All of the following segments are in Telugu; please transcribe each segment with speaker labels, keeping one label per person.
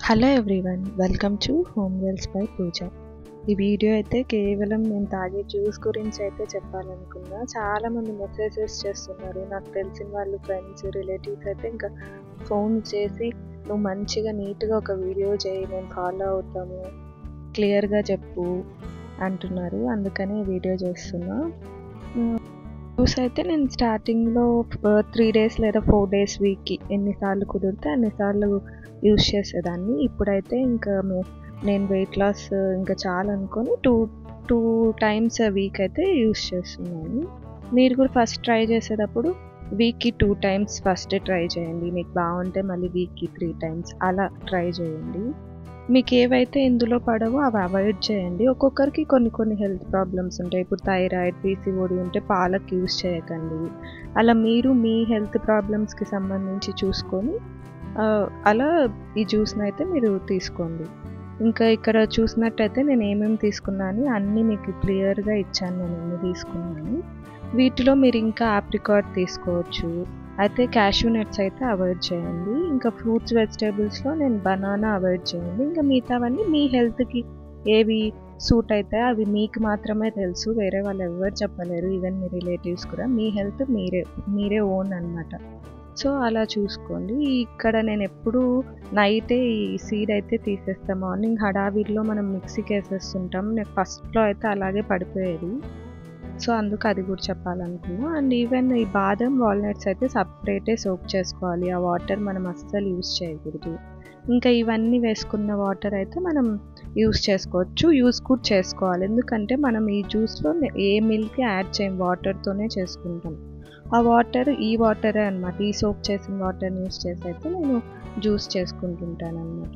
Speaker 1: hello everyone welcome to home wells by Pooja ఈ వీడియో అయితే కేవలం నేను తాగే జ్యూస్ గురించి అయితే చెప్పాలనుకున్నా చాలామంది మెసేజెస్ చేస్తున్నారు నాకు తెలిసిన వాళ్ళు ఫ్రెండ్స్ రిలేటివ్స్ అయితే ఇంకా ఫోన్ చేసి నువ్వు మంచిగా నీట్గా ఒక వీడియో చేయి మేము ఫాలో అవుతాము క్లియర్గా చెప్పు అంటున్నారు అందుకని ఈ వీడియో చేస్తున్నా జ్యూస్ అయితే నేను స్టార్టింగ్లో త్రీ డేస్ లేదా ఫోర్ డేస్ వీక్కి ఎన్నిసార్లు కుదిరితే అన్నిసార్లు యూస్ చేసేదాన్ని ఇప్పుడైతే ఇంకా నేను వెయిట్ లాస్ ఇంకా చాలా అనుకొని టూ టూ టైమ్స్ వీక్ అయితే యూస్ చేస్తున్నాను మీరు కూడా ఫస్ట్ ట్రై చేసేటప్పుడు వీక్కి టూ టైమ్స్ ఫస్ట్ ట్రై చేయండి మీకు బాగుంటే మళ్ళీ వీక్కి త్రీ టైమ్స్ అలా ట్రై చేయండి మీకు ఏవైతే ఇందులో పడవో అవి అవాయిడ్ చేయండి ఒక్కొక్కరికి కొన్ని కొన్ని హెల్త్ ప్రాబ్లమ్స్ ఉంటాయి ఇప్పుడు థైరాయిడ్ పీసీఓడి ఉంటే పాలకు యూస్ చేయకండి అలా మీరు మీ హెల్త్ ప్రాబ్లమ్స్కి సంబంధించి చూసుకొని అలా ఈ జ్యూస్ని అయితే మీరు తీసుకోండి ఇంకా ఇక్కడ చూసినట్టయితే నేను ఏమేమి తీసుకున్నాను అన్నీ మీకు క్లియర్గా ఇచ్చాను నేను అన్ని తీసుకున్నాను వీటిలో మీరు ఇంకా ఆప్రికాట్ తీసుకోవచ్చు అయితే క్యాషూ నట్స్ అయితే అవాయిడ్ చేయండి ఇంకా ఫ్రూట్స్ వెజిటేబుల్స్లో నేను బనానా అవాయిడ్ చేయండి ఇంకా మిగతావన్నీ మీ హెల్త్కి ఏవి సూట్ అయితే అవి మీకు మాత్రమే తెలుసు వేరే వాళ్ళు ఎవరు చెప్పలేరు ఈవెన్ మీ రిలేటివ్స్ కూడా మీ హెల్త్ మీరే మీరే ఓన్ అనమాట సో అలా చూసుకోండి ఇక్కడ నేను ఎప్పుడు నైటే ఈ సీడ్ అయితే తీసేస్తాను మార్నింగ్ హడావిడిలో మనం మిక్సీకి వేసేస్తుంటాం నాకు ఫస్ట్లో అయితే అలాగే పడిపోయేది సో అందుకు అది కూడా చెప్పాలనుకున్నా అండ్ ఈవెన్ ఈ బాదం వాల్నట్స్ అయితే సపరేటే సోప్ చేసుకోవాలి ఆ వాటర్ మనం అస్సలు యూస్ చేయకూడదు ఇంకా ఇవన్నీ వేసుకున్న వాటర్ అయితే మనం యూస్ చేసుకోవచ్చు యూస్ కూడా చేసుకోవాలి ఎందుకంటే మనం ఈ జ్యూస్లో ఏ మిల్క్ యాడ్ చేయం వాటర్తోనే చేసుకుంటాం ఆ వాటర్ ఈ వాటరే అనమాట ఈ సోప్ చేసిన వాటర్ని యూస్ చేసి అయితే నేను జ్యూస్ చేసుకుంటుంటాను అనమాట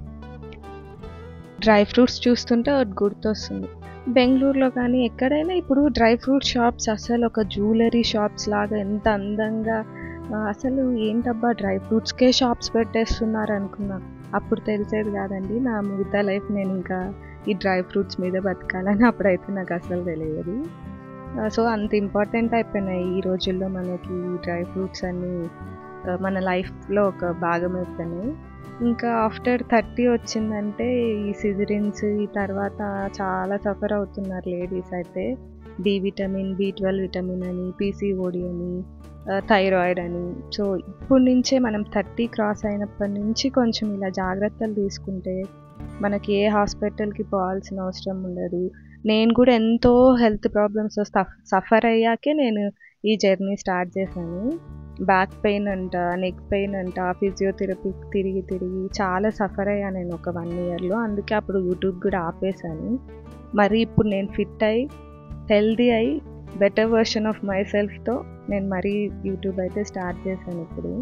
Speaker 1: డ్రై ఫ్రూట్స్ చూస్తుంటే ఒకటి గుర్తొస్తుంది బెంగళూరులో కానీ ఎక్కడైనా ఇప్పుడు డ్రై ఫ్రూట్ షాప్స్ అసలు ఒక జ్యువెలరీ షాప్స్ లాగా ఎంత అందంగా అసలు ఏంటబ్బా డ్రై ఫ్రూట్స్కే షాప్స్ పెట్టేస్తున్నారు అనుకున్నా అప్పుడు తెలిసేది కాదండి నా మిగతా లైఫ్ నేను ఇంకా ఈ డ్రై ఫ్రూట్స్ మీద బతకాలని అప్పుడైతే నాకు అసలు తెలియదు సో అంత ఇంపార్టెంట్ అయిపోయినాయి ఈ రోజుల్లో మనకి డ్రై ఫ్రూట్స్ అన్నీ మన లైఫ్లో ఒక భాగం అయిపోయినాయి ఇంకా ఆఫ్టర్ థర్టీ వచ్చిందంటే ఈ సిజరిన్స్ ఈ తర్వాత చాలా సఫర్ అవుతున్నారు లేడీస్ అయితే D vitamin B twelve vitamin అని పీసీఓడి అని థైరాయిడ్ అని సో ఇప్పటి నుంచే మనం థర్టీ క్రాస్ అయినప్పటి నుంచి కొంచెం ఇలా జాగ్రత్తలు తీసుకుంటే మనకి ఏ హాస్పిటల్కి పోవాల్సిన అవసరం ఉండదు నేను కూడా ఎంతో హెల్త్ ప్రాబ్లమ్స్ సఫర్ అయ్యాకే నేను ఈ జర్నీ స్టార్ట్ చేశాను బ్యాక్ పెయిన్ అంట నెక్ పెయిన్ అంట ఫిజియోథెరపీ తిరిగి తిరిగి చాలా సఫర్ అయ్యాను నేను ఒక వన్ ఇయర్లో అందుకే అప్పుడు యూట్యూబ్ కూడా ఆపేశాను మరి ఇప్పుడు నేను ఫిట్ అయి హెల్దీ అయి బెటర్ వర్షన్ ఆఫ్ మై సెల్ఫ్తో నేను మరీ యూట్యూబ్ అయితే స్టార్ట్ చేశాను ఇప్పుడు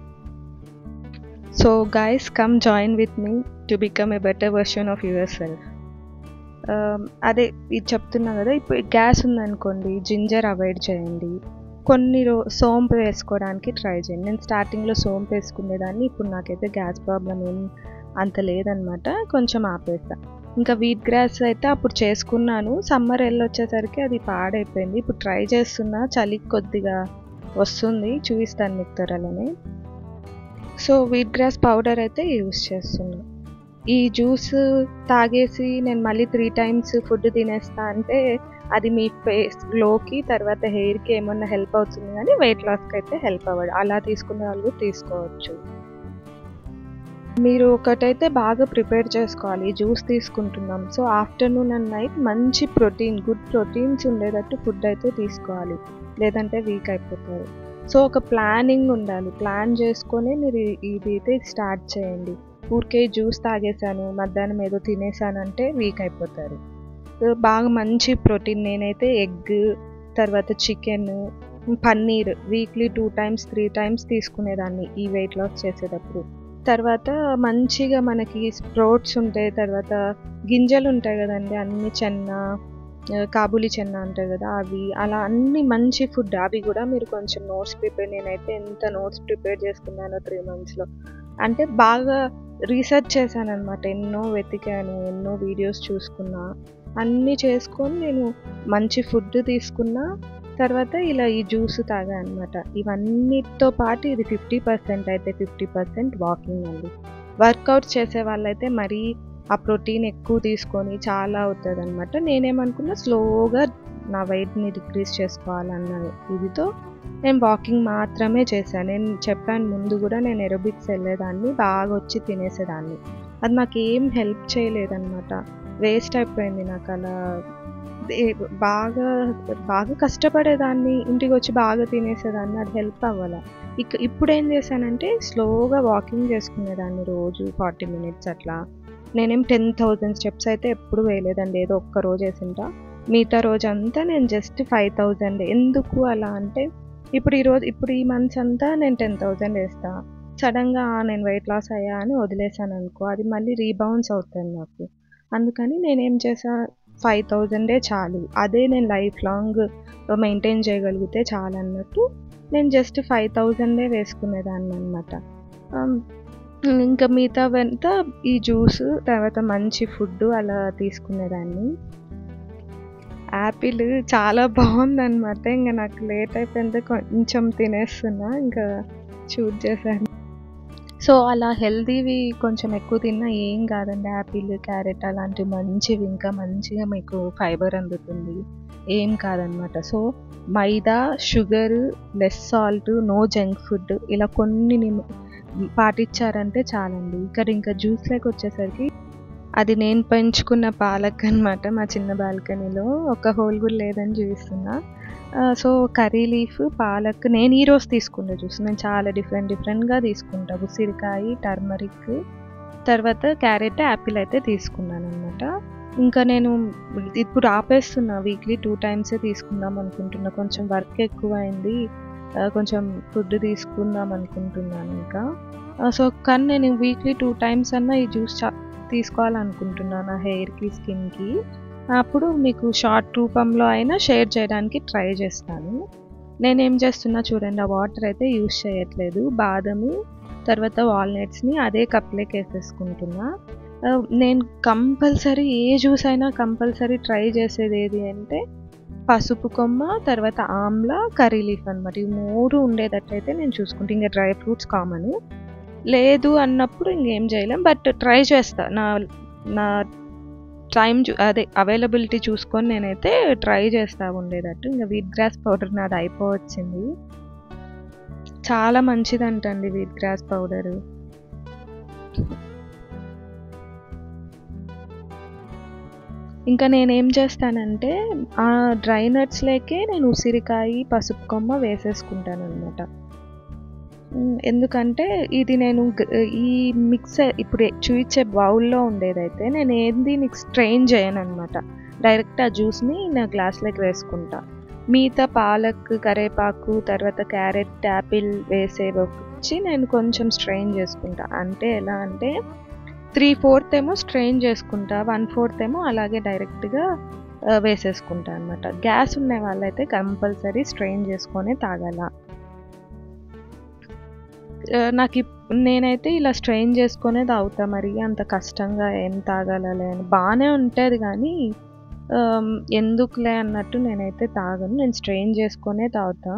Speaker 1: so guys come join with me to become a better version of yourself అదే ఇది చెప్తున్నా కదా ఇప్పుడు గ్యాస్ ఉందనుకోండి జింజర్ అవాయిడ్ చేయండి కొన్ని రో సోంపు వేసుకోవడానికి ట్రై చేయండి నేను స్టార్టింగ్లో సోంపు వేసుకునేదాన్ని ఇప్పుడు నాకైతే గ్యాస్ ప్రాబ్లం ఏం అంత లేదనమాట కొంచెం ఆపేస్తా ఇంకా వీట్ గ్రాస్ అయితే అప్పుడు చేసుకున్నాను సమ్మర్ వెళ్ళొచ్చేసరికి అది పాడైపోయింది ఇప్పుడు ట్రై చేస్తున్నా చలికి కొద్దిగా వస్తుంది చూపిస్తాను మీకు త్వరలోనే సో వీట్ గ్రాస్ పౌడర్ అయితే యూస్ చేస్తున్నా ఈ జ్యూస్ తాగేసి నేను మళ్ళీ త్రీ టైమ్స్ ఫుడ్ తినేస్తా అంటే అది మీ ఫేస్ గ్లోకి తర్వాత హెయిర్కి ఏమన్నా హెల్ప్ అవుతుంది కానీ వెయిట్ లాస్కి అయితే హెల్ప్ అవ్వదు అలా తీసుకునే వాళ్ళు తీసుకోవచ్చు మీరు ఒకటైతే బాగా ప్రిపేర్ చేసుకోవాలి జ్యూస్ తీసుకుంటున్నాం సో ఆఫ్టర్నూన్ అండ్ నైట్ మంచి ప్రోటీన్ గుడ్ ప్రోటీన్స్ ఉండేటట్టు ఫుడ్ అయితే తీసుకోవాలి లేదంటే వీక్ అయిపోతారు సో ఒక ప్లానింగ్ ఉండాలి ప్లాన్ చేసుకొని మీరు ఇది అయితే స్టార్ట్ చేయండి ఊరికే జ్యూస్ తాగేశాను మధ్యాహ్నం ఏదో తినేసానంటే వీక్ అయిపోతారు బాగా మంచి ప్రోటీన్ నేనైతే ఎగ్ తర్వాత chicken paneer weekly two times three times తీసుకునేదాన్ని ఈ వెయిట్ లాస్ చేసేటప్పుడు తర్వాత మంచిగా మనకి స్ప్రోట్స్ ఉంటాయి తర్వాత గింజలు ఉంటాయి కదండి అన్ని చెన్న కాబూలి చెన్న అంటారు కదా అవి అలా అన్ని మంచి ఫుడ్ అవి కూడా మీరు కొంచెం నోట్స్ ప్రిపేర్ నేనైతే ఎంత నోట్స్ ప్రిపేర్ చేసుకున్నానో త్రీ మంత్స్లో అంటే బాగా రీసెర్చ్ చేశాను అనమాట ఎన్నో వెతికాను ఎన్నో వీడియోస్ చూసుకున్నా అన్నీ చేసుకొని నేను మంచి ఫుడ్ తీసుకున్నా తర్వాత ఇలా ఈ జ్యూస్ తాగా అనమాట ఇవన్నిటితో పాటు ఇది ఫిఫ్టీ పర్సెంట్ అయితే ఫిఫ్టీ పర్సెంట్ వాకింగ్ అండి వర్కౌట్ చేసే వాళ్ళైతే మరీ ఆ ప్రోటీన్ ఎక్కువ తీసుకొని చాలా అవుతుంది అనమాట నేనేమనుకున్నా స్లోగా నా వెయిట్ని డిక్రీజ్ చేసుకోవాలన్న ఇదితో నేను వాకింగ్ మాత్రమే చేశాను నేను చెప్పాను ముందు కూడా నేను ఎరోబిక్స్ వెళ్ళేదాన్ని బాగా వచ్చి తినేసేదాన్ని అది నాకు ఏం హెల్ప్ చేయలేదన్నమాట వేస్ట్ అయిపోయింది నాకు అలా ఏ- బాగా బాగా కష్టపడేదాన్ని ఇంటికి వచ్చి బాగా తినేసేదాన్ని అది హెల్ప్ అవ్వాల ఇక ఇప్పుడు ఏం చేశానంటే స్లోగా వాకింగ్ చేసుకునేదాన్ని రోజు ఫార్టీ మినిట్స్ అట్లా నేనేం టెన్ థౌజండ్ స్టెప్స్ అయితే ఎప్పుడు వేయలేదండి ఏదో ఒక్క రోజు వేసింటా మిగతా రోజు అంతా నేను జస్ట్ ఫైవ్ థౌజండ్ ఎందుకు అలా అంటే ఇప్పుడు ఈ రోజు ఇప్పుడు ఈ మంత్స్ అంతా నేను టెన్ థౌజండ్ వేస్తా సడన్గా నేను వెయిట్ లాస్ అయ్యా అని వదిలేసాను అనుకో అది మళ్ళీ రీబౌన్స్ అవుతుంది నాకు అందుకని నేనేం చేసా ఫైవ్ థౌజండే చాలు అదే నేను లైఫ్ లాంగ్ మెయింటైన్ చేయగలిగితే చాలు అన్నట్టు నేను జస్ట్ ఫైవ్ థౌజండే వేసుకునేదాన్ని అనమాట ఇంకా మిగతావంతా ఈ జ్యూస్ తర్వాత మంచి ఫుడ్ అలా తీసుకునేదాన్ని యాపిల్ చాలా బాగుందన్నమాట ఇంకా నాకు లేట్ అయిపోయింది కొంచెం తినేస్తున్నా ఇంకా షూట్ చేశాను సో అలా హెల్తీవి కొంచెం ఎక్కువ తిన్నా ఏం కాదండి యాపిల్ క్యారెట్ అలాంటివి మంచివి ఇంకా మంచిగా మీకు ఫైబర్ అందుతుంది ఏం కాదనమాట so maida sugar less salt no junk food ఇలా కొన్ని నిమ- పాటించారంటే చాలండి ఇక్కడ ఇంకా జ్యూస్లోకి వచ్చేసరికి అది నేను పెంచుకున్న పాలక్ అనమాట మా చిన్న బాల్కనీలో ఒక హోల్ కూడా లేదని చూపిస్తున్నా ఆ, సో కర్రీ లీఫ్ పాలక్ నేను ఈ రోజు తీసుకున్న జ్యూస్ నేను చాలా డిఫరెంట్ డిఫరెంట్గా తీసుకుంటా ఉసిరికాయ టర్మరిక్ తర్వాత క్యారెట్ యాపిల్ అయితే తీసుకున్నాను అనమాట ఇంకా నేను ఇప్పుడు ఆపేస్తున్నా వీక్లీ టూ టైమ్సే తీసుకుందాం అనుకుంటున్నా కొంచెం వర్క్ ఎక్కువ అయింది ఆ, కొంచెం ఫుడ్ తీసుకుందాం అనుకుంటున్నాను ఇంకా ఆ, సో కానీ నేను వీక్లీ టూ టైమ్స్ అన్నా ఈ జ్యూస్ చా తీసుకోవాలనుకుంటున్నాను నా హెయిర్కి స్కిన్కి అప్పుడు మీకు షార్ట్ రూపంలో అయినా షేర్ చేయడానికి ట్రై చేస్తాను నేనేం చేస్తున్నా చూడండి ఆ వాటర్ అయితే యూస్ చేయట్లేదు బాదము తర్వాత వాల్నట్స్ని అదే కప్లోకి వేసేసుకుంటున్నా ఆ, నేను కంపల్సరీ ఏ జ్యూస్ అయినా కంపల్సరీ ట్రై చేసేది ఏది అంటే పసుపు కొమ్మ తర్వాత ఆమ్లా కర్రీ లీఫ్ అనమాట ఈ మూడు ఉండేటట్టయితే నేను చూసుకుంటే ఇంకా డ్రై ఫ్రూట్స్ కామన్ లేదు అన్నప్పుడు ఇంకేం చేయలేం బట్ ట్రై చేస్తా నా నా టైం చూ అదే అవైలబిలిటీ చూసుకొని నేనైతే ట్రై చేస్తా ఉండేటట్టు ఇంకా వీట్ గ్రాస్ పౌడర్ నాది అయిపోవచ్చింది చాలా మంచిదంటండి వీట్ గ్రాస్ పౌడర్ ఇంకా నేనేం చేస్తానంటే ఆ డ్రై నట్స్లోకే నేను ఉసిరికాయ పసుపు కొమ్మ వేసేసుకుంటాను అనమాట ఎందుకంటే ఇది నేను గ- ఈ మిక్స్ ఇప్పుడు చూయించే బౌల్లో ఉండేదైతే నేను ఏంది మీకు స్ట్రెయిన్ చేయను అనమాట డైరెక్ట్ ఆ జ్యూస్ని నా గ్లాస్లోకి వేసుకుంటా మిగతా పాలక్ కరేపాకు తర్వాత క్యారెట్ యాపిల్ వేసే వచ్చి నేను కొంచెం స్ట్రెయిన్ చేసుకుంటా అంటే ఎలా అంటే త్రీ ఫోర్త్ ఏమో స్ట్రెయిన్ చేసుకుంటా వన్ ఫోర్త్ ఏమో అలాగే డైరెక్ట్గా వేసేసుకుంటా అనమాట గ్యాస్ ఉన్న వాళ్ళైతే కంపల్సరీ స్ట్రెయిన్ చేసుకొని తాగాల ఆ, నాకు ఇప్- నేనైతే ఇలా స్ట్రెయిన్ చేసుకునే తాగుతా మరి అంత కష్టంగా ఏం తాగాలలే అని బాగానే ఉంటుంది కానీ ఆమ్, ఎందుకులే అన్నట్టు నేనైతే తాగను నేను స్ట్రెయిన్ చేసుకునే తాగుతా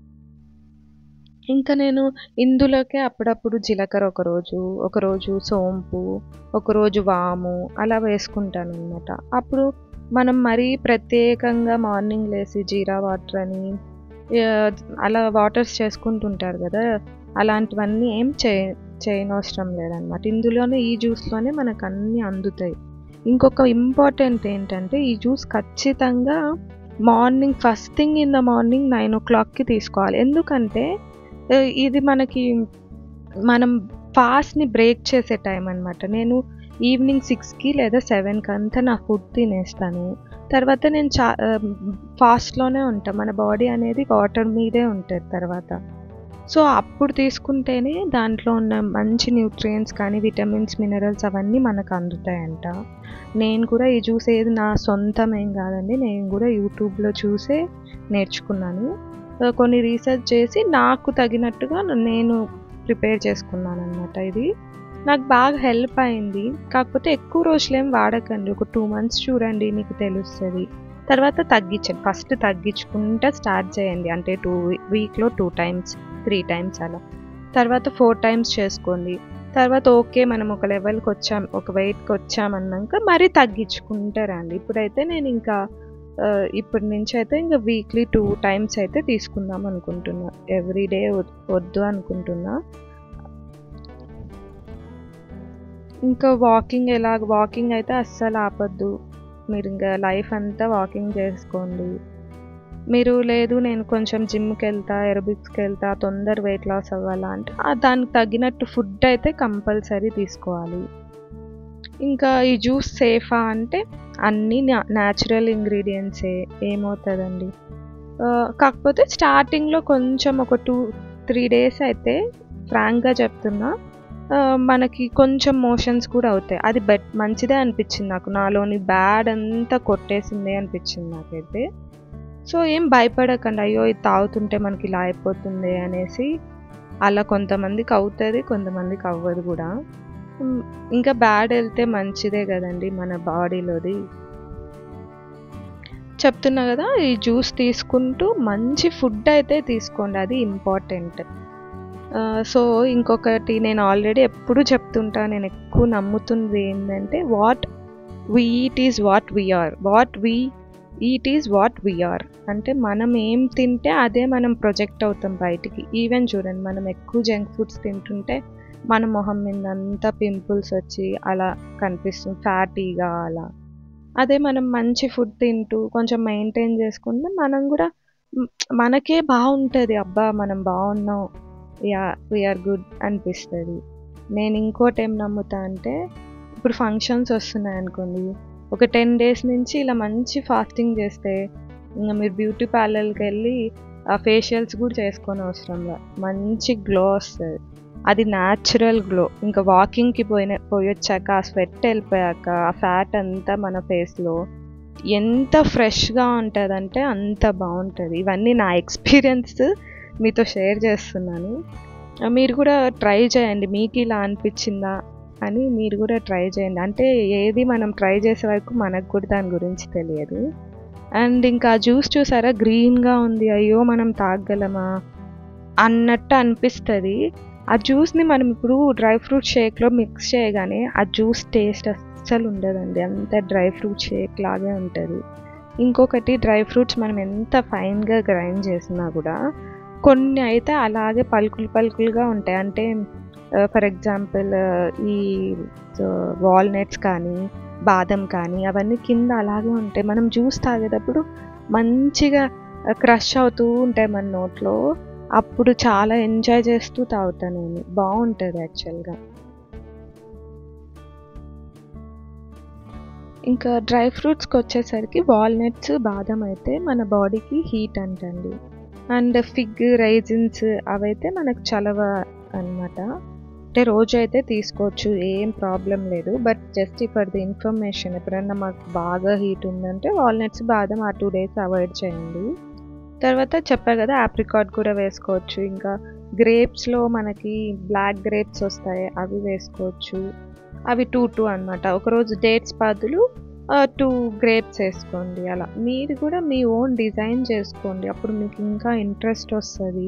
Speaker 1: ఇంకా నేను ఇందులోకే అప్పుడప్పుడు జీలకర్ర ఒకరోజు ఒకరోజు సోంపు ఒకరోజు వాము అలా వేసుకుంటాను అనమాట అప్పుడు మనం మరీ ప్రత్యేకంగా మార్నింగ్ లేసి జీరా వాటర్ అని ఆ, అలా వాటర్స్ చేసుకుంటుంటారు కదా అలాంటివన్నీ ఏం చే చేయనవసరం లేదనమాట ఇందులోనే ఈ జ్యూస్లోనే మనకు అన్నీ అందుతాయి ఇంకొక ఇంపార్టెంట్ ఏంటంటే ఈ జ్యూస్ ఖచ్చితంగా morning first thing in the morning nine ఓ క్లాక్కి తీసుకోవాలి ఎందుకంటే ఆ, ఇది మనకి మనం ఫాస్ట్ని బ్రేక్ చేసే టైం అనమాట నేను ఈవినింగ్ సిక్స్కి లేదా సెవెన్కి అంతా నా ఫుడ్ తినేస్తాను తర్వాత నేను చా ఫాస్ట్లోనే ఉంటాను మన బాడీ అనేది వాటర్ మీదే ఉంటుంది తర్వాత సో అప్పుడు తీసుకుంటేనే దాంట్లో ఉన్న మంచి న్యూట్రియంట్స్ కానీ విటమిన్స్ మినరల్స్ అవన్నీ మనకు అందుతాయంట నేను కూడా ఈ జ్యూస్ ఏది నా సొంతం ఏం కాదండి నేను కూడా యూట్యూబ్లో చూసే నేర్చుకున్నాను ఆ, కొన్ని రీసెర్చ్ చేసి నాకు తగినట్టుగా నేను ప్రిపేర్ చేసుకున్నాను అనమాట ఇది నాకు బాగా హెల్ప్ అయింది కాకపోతే ఎక్కువ రోజులు ఏం వాడకండి ఒక టూ మంత్స్ చూడండి మీకు తెలుస్తుంది తర్వాత తగ్గించండి ఫస్ట్ తగ్గించుకుంటా స్టార్ట్ చేయండి అంటే టూ వీక్లో టూ టైమ్స్ త్రీ టైమ్స్ అలా తర్వాత ఫోర్ టైమ్స్ చేసుకోండి తర్వాత ఓకే మనం ఒక లెవెల్కి వచ్చాం ఒక వెయిట్కి వచ్చామన్నాక మరీ తగ్గించుకుంటారండి ఇప్పుడైతే నేను ఇంకా ఆ, ఇప్పటి నుంచి అయితే ఇంకా వీక్లీ టూ టైమ్స్ అయితే తీసుకుందాం అనుకుంటున్నా ఎవ్రీ డే వద్దు అనుకుంటున్నా ఇంకా వాకింగ్ ఎలా వాకింగ్ అయితే అస్సలు ఆపొద్దు మీరు ఇంకా లైఫ్ అంతా వాకింగ్ చేసుకోండి మీరు లేదు నేను కొంచెం జిమ్కి వెళ్తా ఎరోబిక్స్కి వెళ్తా తొందర వెయిట్ లాస్ అవ్వాలా అంటే ఆ దానికి తగినట్టు ఫుడ్ అయితే కంపల్సరీ తీసుకోవాలి ఇంకా ఈ జ్యూస్ సేఫా అంటే అన్నీ న్యాచురల్ ఇంగ్రీడియంట్సే ఏమవుతుందండి ఆ, కాకపోతే స్టార్టింగ్లో కొంచెం ఒక టూ త్రీ డేస్ అయితే ఫ్రాంక్గా చెప్తున్నా ఆ, మనకి కొంచెం మోషన్స్ కూడా అవుతాయి అది బెట్ మంచిదే అనిపించింది నాకు నాలోని బ్యాడ్ అంతా కొట్టేసింది అనిపించింది నాకైతే సో ఏం భయపడకండి అయ్యో ఇది తాగుతుంటే మనకి ఇలా అయిపోతుంది అనేసి అలా కొంతమందికి అవుతుంది కొంతమందికి అవ్వదు కూడా ఉమ్, ఇంకా బ్యాడ్ వెళ్తే మంచిదే కదండి మన బాడీలోది చెప్తున్నా కదా ఈ జ్యూస్ తీసుకుంటూ మంచి ఫుడ్ అయితే తీసుకోండి అది ఇంపార్టెంట్ సో ఇంకొకటి నేను ఆల్రెడీ ఎప్పుడు చెప్తుంటా నేను ఎక్కువ నమ్ముతుంది ఏంటంటే what we eat is what we are what we eat is what we are అంటే మనం ఏం తింటే అదే మనం ప్రొజెక్ట్ అవుతాం బయటికి ఈవెన్ చూడండి మనం ఎక్కువ జంక్ ఫుడ్స్ తింటుంటే మన మొహం మీద అంతా పింపుల్స్ వచ్చి అలా కనిపిస్తుంది ఫ్యాటీగా అలా అదే మనం మంచి ఫుడ్ తింటూ కొంచెం మెయింటైన్ చేసుకుంటే మనం కూడా మ్, మనకే బాగుంటుంది అబ్బా మనం బాగున్నాం యా వీఆర్ గుడ్ అనిపిస్తుంది నేను ఇంకోటి ఏం నమ్ముతా అంటే ఇప్పుడు ఫంక్షన్స్ వస్తున్నాయి అనుకోండి ఒక టెన్ డేస్ నుంచి ఇలా మంచి ఫాస్టింగ్ చేస్తే ఇంకా మీరు బ్యూటీ పార్లర్కి వెళ్ళి ఆ ఫేషియల్స్ కూడా చేసుకొని అవసరంలా మంచి గ్లో వస్తుంది అది న్యాచురల్ గ్లో ఇంకా వాకింగ్కి పోయిన పోయొచ్చాక ఆ స్వెట్ వెళ్ళిపోయాక ఆ ఫ్యాట్ అంతా మన ఫేస్లో ఎంత ఫ్రెష్గా ఉంటుందంటే అంత బాగుంటుంది ఇవన్నీ నా ఎక్స్పీరియన్స్ మీతో షేర్ చేస్తున్నాను ఆ, మీరు కూడా ట్రై చేయండి మీకు ఇలా అనిపించిందా అని మీరు కూడా ట్రై చేయండి అంటే ఏది మనం ట్రై చేసే వరకు మనకు కూడా దాని గురించి తెలియదు అండ్ ఇంకా జ్యూస్ చూసారా గ్రీన్గా ఉంది అయ్యో మనం తాగగలమా అన్నట్టు అనిపిస్తుంది ఆ జ్యూస్ని మనం ఇప్పుడు డ్రై ఫ్రూట్ షేక్లో మిక్స్ చేయగానే ఆ జ్యూస్ టేస్ట్ అస్సలు ఉండదండి అంత డ్రై ఫ్రూట్ షేక్ లాగే ఉంటుంది ఇంకొకటి డ్రై ఫ్రూట్స్ మనం ఎంత ఫైన్గా గ్రైండ్ చేసినా కూడా కొన్ని అయితే అలాగే పలుకులు పలుకులుగా ఉంటాయి అంటే ఫర్ ఎగ్జాంపుల్ ఈ వాల్నట్స్ కానీ బాదం కానీ అవన్నీ కింద అలాగే ఉంటాయి మనం జ్యూస్ తాగేటప్పుడు మంచిగా క్రష్ అవుతూ ఉంటాయి మన నోట్లో అప్పుడు చాలా ఎంజాయ్ చేస్తూ తాగుతాను నేను బాగుంటుంది యాక్చువల్గా ఇంకా డ్రై ఫ్రూట్స్కి వచ్చేసరికి వాల్నట్స్ బాదం అయితే మన బాడీకి హీట్ అంటండి అండ్ ఫిగ్ రైజిన్స్ అవైతే మనకు చలవ అన్నమాట అంటే రోజు అయితే తీసుకోవచ్చు ఏం ప్రాబ్లం లేదు but just for the information ఎప్పుడన్నా మాకు బాగా హీట్ ఉందంటే వాల్నట్స్ బాదం ఆ టూ డేస్ అవాయిడ్ చేయండి తర్వాత చెప్పా కదా ఆప్రికాట్ కూడా వేసుకోవచ్చు ఇంకా గ్రేప్స్లో మనకి బ్లాక్ గ్రేప్స్ వస్తాయి అవి వేసుకోవచ్చు అవి టూ టూ అనమాట ఒకరోజు డేట్స్ బదులు టూ గ్రేప్స్ వేసుకోండి అలా మీరు కూడా మీ ఓన్ డిజైన్ చేసుకోండి అప్పుడు మీకు ఇంకా ఇంట్రెస్ట్ వస్తుంది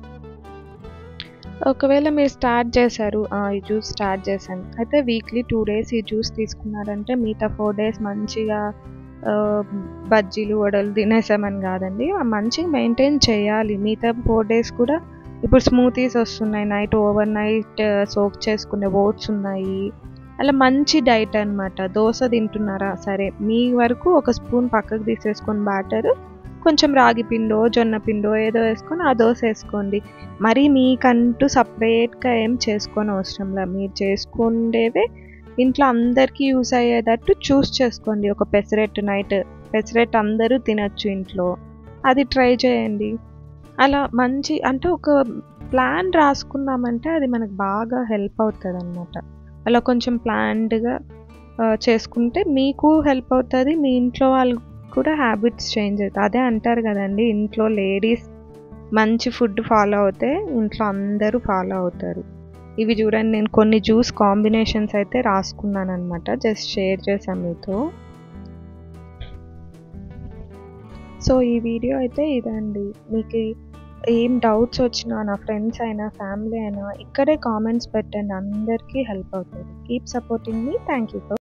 Speaker 1: ఒకవేళ మీరు స్టార్ట్ చేశారు "ఆ, ఈ జ్యూస్ స్టార్ట్ చేశాను అయితే వీక్లీ టూ డేస్ ఈ జ్యూస్ తీసుకున్నారంటే మిగతా ఫోర్ డేస్ మంచిగా ఆ, బజ్జీలు వడలు తినేసామని కాదండి ఆ మంచిగా మెయింటైన్ చేయాలి మిగతా ఫోర్ డేస్ కూడా ఇప్పుడు స్మూతీస్ వస్తున్నాయి నైట్ ఓవర్ నైట్ సోక్ చేసుకునే ఓట్స్ ఉన్నాయి అలా మంచి డైట్ అన్నమాట దోశ తింటున్నారా సరే మీ వరకు ఒక స్పూన్ పక్కకు తీసేసుకొని బ్యాటర్ కొంచెం రాగి పిండో జొన్న పిండో ఏదో వేసుకొని ఆ దోశ వేసుకోండి మరి మీకంటూ సపరేట్గా ఏం చేసుకొని అవసరం లేదు మీరు చేసుకుండేవే ఇంట్లో అందరికీ యూస్ అయ్యేటట్టు చూస్ చేసుకోండి ఒక పెసరెట్ నైట్ పెసరెట్ అందరూ తినచ్చు ఇంట్లో అది ట్రై చేయండి అలా మంచి అంటే ఒక ప్లాన్ రాసుకున్నామంటే అది మనకు బాగా హెల్ప్ అవుతుంది అనమాట అలా కొంచెం ప్లాన్డ్గా చేసుకుంటే మీకు హెల్ప్ అవుతుంది మీ ఇంట్లో వాళ్ళు కూడా హ్యాబిట్స్ చేంజ్ అవుతాయి అదే అంటారు కదండి ఇంట్లో లేడీస్ మంచి ఫుడ్ ఫాలో అవుతే ఇంట్లో అందరూ ఫాలో అవుతారు ఇవి చూడండి నేను కొన్ని జ్యూస్ కాంబినేషన్స్ అయితే రాసుకున్నాను అనమాట జస్ట్ షేర్ చేశాను మీతో సో ఈ వీడియో అయితే ఇదండి మీకు ఏం డౌట్స్ వచ్చినా నా ఫ్రెండ్స్ అయినా ఫ్యామిలీ అయినా ఇక్కడే కామెంట్స్ పెట్టండి అందరికీ హెల్ప్ అవుతుంది కీప్ సపోర్టింగ్ మీ థ్యాంక్ యూ ఫర్